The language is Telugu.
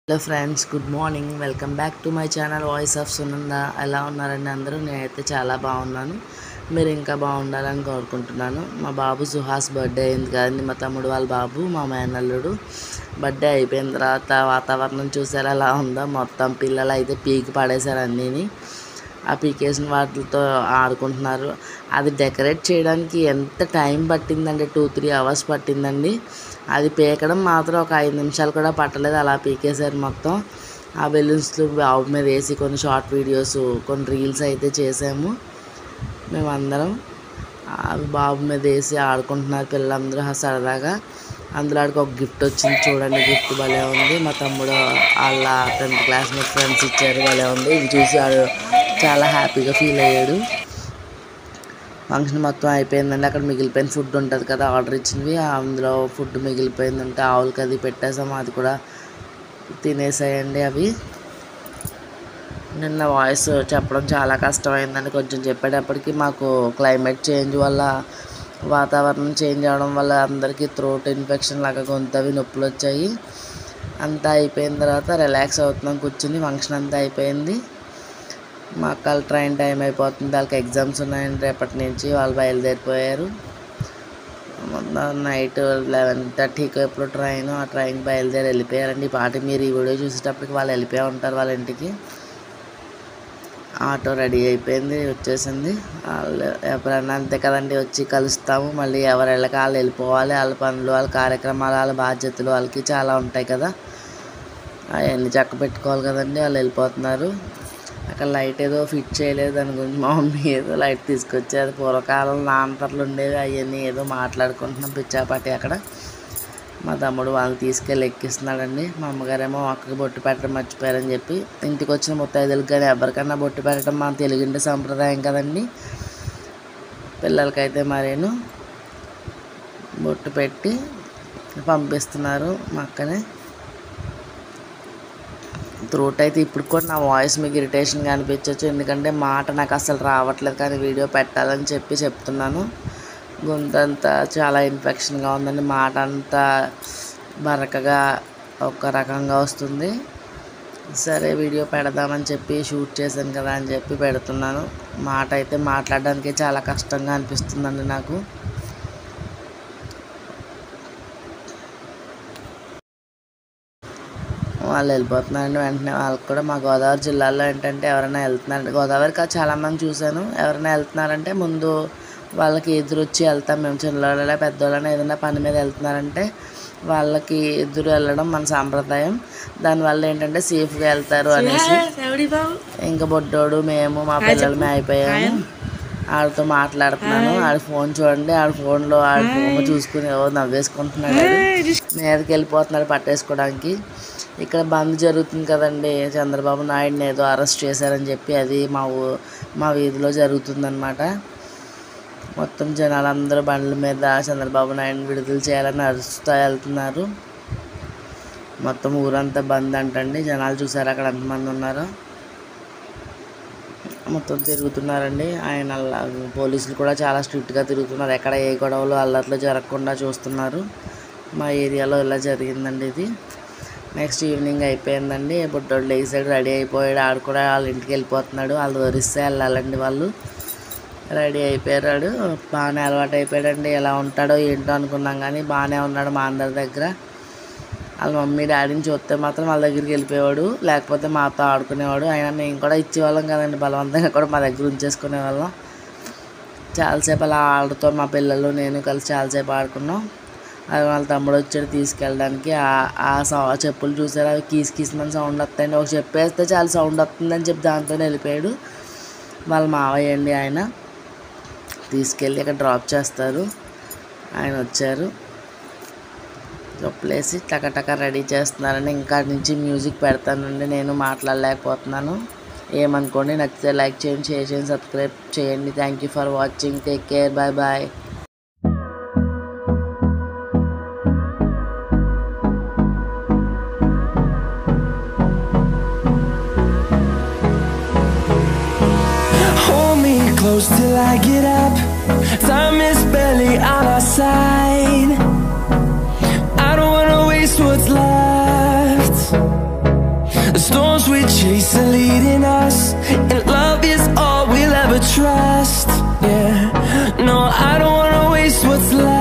Hello friends good morning welcome back to my channel voice of Sunanda ఎలా ఉన్నారండి అందరూ నేనైతే చాలా బాగున్నాను మీరు ఇంకా బాగుండాలని కోరుకుంటున్నాను మా బాబు సుహాస్ బర్త్డే అయింది కదండి మా తమ్ముడు వాళ్ళ బాబు మా మేనల్లుడు బర్త్డే అయిపోయిన తర్వాత వాతావరణం చూసారా ఎలా ఉందో మొత్తం పిల్లలు అయితే పీకి పడేశారు అన్నీని ఆ పీకేసిన వాటితో ఆడుకుంటున్నారు అది డెకరేట్ చేయడానికి ఎంత టైం పట్టిందండి టూ త్రీ అవర్స్ పట్టిందండి అది పీకడం మాత్రం ఒక ఐదు నిమిషాలు కూడా పట్టలేదు అలా పీకేశారు మొత్తం ఆ బెలూన్స్లు బాబు మీద వేసి కొన్ని షార్ట్ వీడియోస్ కొన్ని రీల్స్ అయితే చేసాము మేమందరం అవి బాబు మీద వేసి ఆడుకుంటున్నారు పిల్లలందరూ సరదాగా అందులో ఆడికి ఒక గిఫ్ట్ వచ్చింది చూడండి గిఫ్ట్ భలే ఉంది మా తమ్ముడు వాళ్ళ టెన్త్ క్లాస్మేట్ ఫ్రెండ్స్ ఇచ్చారు భలే ఉంది ఇది చూసి వాడు చాలా హ్యాపీగా ఫీల్ అయ్యాడు ఫంక్షన్ మొత్తం అయిపోయిందండి అక్కడ మిగిలిపోయిన ఫుడ్ ఉంటుంది కదా ఆర్డర్ ఇచ్చినవి అందులో ఫుడ్ మిగిలిపోయిందంటే ఆవులకి అది పెట్టేసాము అది కూడా తినేసాయండి అవి నిన్న వాయిస్ చెప్పడం చాలా కష్టమైందండి కొంచెం చెప్పేటప్పటికి మాకు క్లైమేట్ చేంజ్ వల్ల వాతావరణం చేంజ్ అవడం వల్ల అందరికీ థ్రోట్ ఇన్ఫెక్షన్ లాగా గొంతు అవి నొప్పులు వచ్చాయి అంతా అయిపోయిన తర్వాత రిలాక్స్ అవుతున్నాం కూర్చుని ఫంక్షన్ అంతా అయిపోయింది మా అక్కల ట్రైన్ టైం అయిపోతుంది వాళ్ళకి ఎగ్జామ్స్ ఉన్నాయండి రేపటి నుంచి వాళ్ళు బయలుదేరిపోయారు మొన్న నైట్ లెవెన్ థర్టీకి ఎప్పుడు ట్రైన్ ఆ ట్రైన్ బయలుదేరి వెళ్ళిపోయారండి ఈ పాటి మీరు ఈ వీడియో చూసేటప్పటికి వాళ్ళు వెళ్ళిపోయి ఉంటారు వాళ్ళ ఇంటికి ఆటో రెడీ అయిపోయింది వచ్చేసింది వాళ్ళు ఎప్పుడన్నా అంతే కదండి వచ్చి కలుస్తాము మళ్ళీ ఎవరు వెళ్ళక వాళ్ళు వెళ్ళిపోవాలి వాళ్ళ పనులు వాళ్ళ కార్యక్రమాలు వాళ్ళ బాధ్యతలు వాళ్ళకి చాలా ఉంటాయి కదా అవన్నీ చక్క పెట్టుకోవాలి కదండి వాళ్ళు వెళ్ళిపోతున్నారు అక్కడ లైట్ ఏదో ఫిట్ చేయలేదు దాని గురించి మా మమ్మీ ఏదో లైట్ తీసుకొచ్చి అది పూర్వకాలం నాన్నతర్లు ఉండేవి అవన్నీ ఏదో మాట్లాడుకుంటున్నాం పిచ్చాపాటి అక్కడ మా తమ్ముడు వాళ్ళని తీసుకెళ్ళి ఎక్కిస్తున్నాడండి మా అమ్మగారేమో అక్కకి బొట్టు పెట్టడం మర్చిపోయారని చెప్పి ఇంటికి వచ్చిన ముత్తైదులకు కానీ ఎవరికన్నా బొట్టు పెట్టడం మన తెలుగింటి సంప్రదాయం కదండి పిల్లలకైతే మరేను బొట్టు పెట్టి పంపిస్తున్నారు మా అక్కనే త్రోట్ అయితే ఇప్పుడు కూడా నా వాయిస్ మీకు ఇరిటేషన్గా అనిపించవచ్చు ఎందుకంటే మాట నాకు అసలు రావట్లేదు కానీ వీడియో పెట్టాలని చెప్పి చెప్తున్నాను గొంతు అంతా చాలా ఇన్ఫెక్షన్గా ఉందండి మాట అంతా బరకగా ఒక రకంగా వస్తుంది సరే వీడియో పెడదామని చెప్పి షూట్ చేశాను కదా అని చెప్పి పెడుతున్నాను మాట అయితే మాట్లాడడానికి చాలా కష్టంగా అనిపిస్తుందండి నాకు వాళ్ళు వెళ్ళిపోతున్నారండి వెంటనే వాళ్ళకి కూడా మా గోదావరి జిల్లాలో ఏంటంటే ఎవరైనా వెళ్తున్నారంటే గోదావరికి చాలామంది చూశాను ఎవరైనా వెళ్తున్నారంటే ముందు వాళ్ళకి ఎదురు వచ్చి వెళ్తాం మేము చిన్నవాళ్ళ పెద్దవాళ్ళని ఏదైనా పని మీద వెళ్తున్నారంటే వాళ్ళకి ఎదురు వెళ్ళడం మన సాంప్రదాయం దానివల్ల ఏంటంటే సేఫ్గా వెళ్తారు అనేసి ఇంకా బొడ్డోడు మేము మా పిల్లలమే అయిపోయాము ఆడితో మాట్లాడుతున్నాను ఆడి ఫోన్ చూడండి ఆడి ఫోన్లో ఆడి ఫోన్ చూసుకుని ఏవో నవ్వేసుకుంటున్నాడు మీదకి వెళ్ళిపోతున్నాడు పట్టేసుకోవడానికి ఇక్కడ బంద్ జరుగుతుంది కదండి చంద్రబాబు నాయుడుని ఏదో అరెస్ట్ చేశారని చెప్పి అది మా ఊ మా వీధిలో జరుగుతుందన్నమాట మొత్తం జనాలందరూ బండ్ల మీద చంద్రబాబు నాయుడుని విడుదల చేయాలని అరుస్తూ వెళ్తున్నారు మొత్తం ఊరంతా బంద్ అంటండి జనాలు చూసారు అక్కడ ఎంతమంది ఉన్నారో మొత్తం తిరుగుతున్నారండి ఆయన అలా పోలీసులు కూడా చాలా స్ట్రిక్ట్గా తిరుగుతున్నారు ఎక్కడ ఏ గొడవలు అల్లర్లు జరగకుండా చూస్తున్నారు మా ఏరియాలో ఇలా జరిగిందండి ఇది నెక్స్ట్ ఈవినింగ్ అయిపోయిందండి బుడ్డోడు లేసాడు రెడీ అయిపోయాడు ఆడు కూడా వాళ్ళ ఇంటికి వెళ్ళిపోతున్నాడు వాళ్ళు వరిస్తే వెళ్ళాలండి వాళ్ళు రెడీ అయిపోయాడు బాగానే అలవాటు అయిపోయాడండి ఎలా ఉంటాడో ఏంటో అనుకున్నాం కానీ బాగానే ఉన్నాడు మా అందరి దగ్గర వాళ్ళ మమ్మీ డాడీని చూస్తే మాత్రం వాళ్ళ దగ్గరికి వెళ్ళిపోయేవాడు లేకపోతే మాతో ఆడుకునేవాడు అయినా మేము కూడా ఇచ్చేవాళ్ళం కదండి బలవంతంగా కూడా మా దగ్గర ఉంచేసుకునే వాళ్ళం చాలాసేపు అలా ఆడుతో మా పిల్లలు నేను కలిసి చాలాసేపు ఆడుకున్నాం అది వాళ్ళ తమ్ముడు వచ్చాడు తీసుకెళ్ళడానికి ఆ సౌ చెప్పులు చూసారు అవి కీస్ కీస్మని సౌండ్ వస్తాయండి ఒక చెప్పేస్తే చాలా సౌండ్ వస్తుందని చెప్పి దాంతో వెళ్ళిపోయాడు వాళ్ళ మావయ్య అండి ఆయన తీసుకెళ్ళి అక్కడ డ్రాప్ చేస్తారు ఆయన వచ్చారు చెప్పులేసి టకటక రెడీ చేస్తున్నారని ఇంకా నుంచి మ్యూజిక్ పెడతానండి నేను మాట్లాడలేకపోతున్నాను ఏమనుకోండి నచ్చితే లైక్ చేయండి షేర్ చేయండి సబ్స్క్రైబ్ చేయండి thank you for watching take care bye bye Hold me close till I get up. Time is barely on our side. I don't wanna waste what's left. The storms we chase are leading us, and love is all we'll ever trust. Yeah, no, I don't wanna waste what's left.